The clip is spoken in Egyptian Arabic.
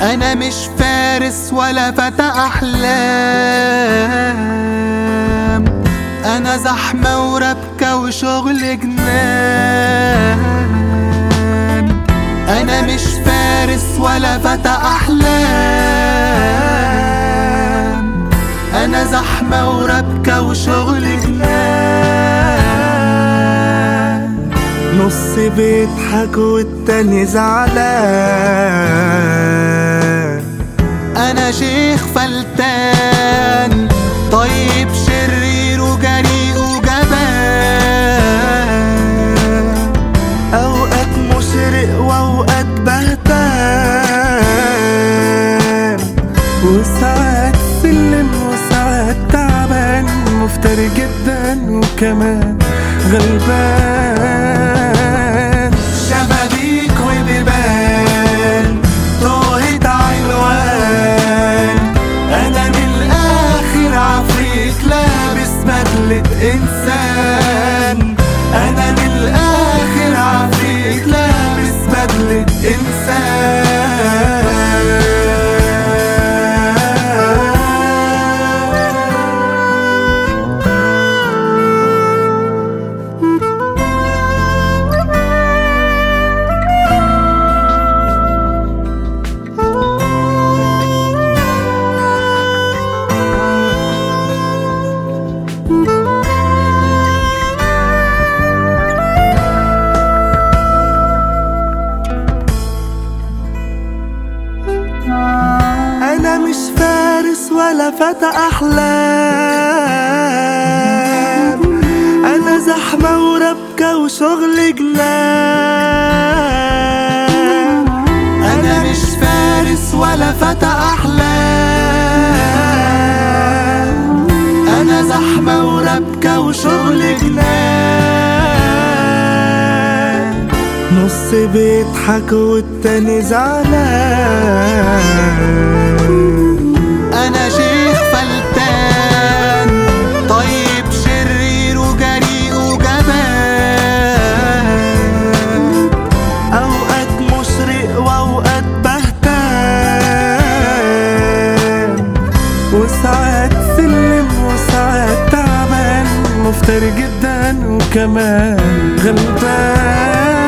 انا مش فارس ولا فتى احلام انا زحمة وربكة وشغل جنان انا مش فارس ولا فتى احلام انا زحمة وربكة وشغل جنان نص بيضحك والتاني زعلان انا شيخ فلتان طيب شرير وجريء وجبان اوقات مشرق واوقات بهتان وساعات سلم وساعات تعبان مفتري جدا وكمان غلبان شبابيك وبيبان توهت عنوان انا من الاخر عفريت لابس بدلة انسان انا من الاخر عفريت لابس بدلة انسان انا مش فارس ولا فتى احلام انا زحمة وربكة وشغل جنان انا مش فارس ولا فتى احلام انا زحمة وربكة وشغل جنان نص بيضحك والتاني زعلان انا شيخ فلتان طيب شرير وجريء وجبان اوقات مشرق واوقات بهتان وساعات سلم وساعات تعبان مفتري جدا وكمان غلبان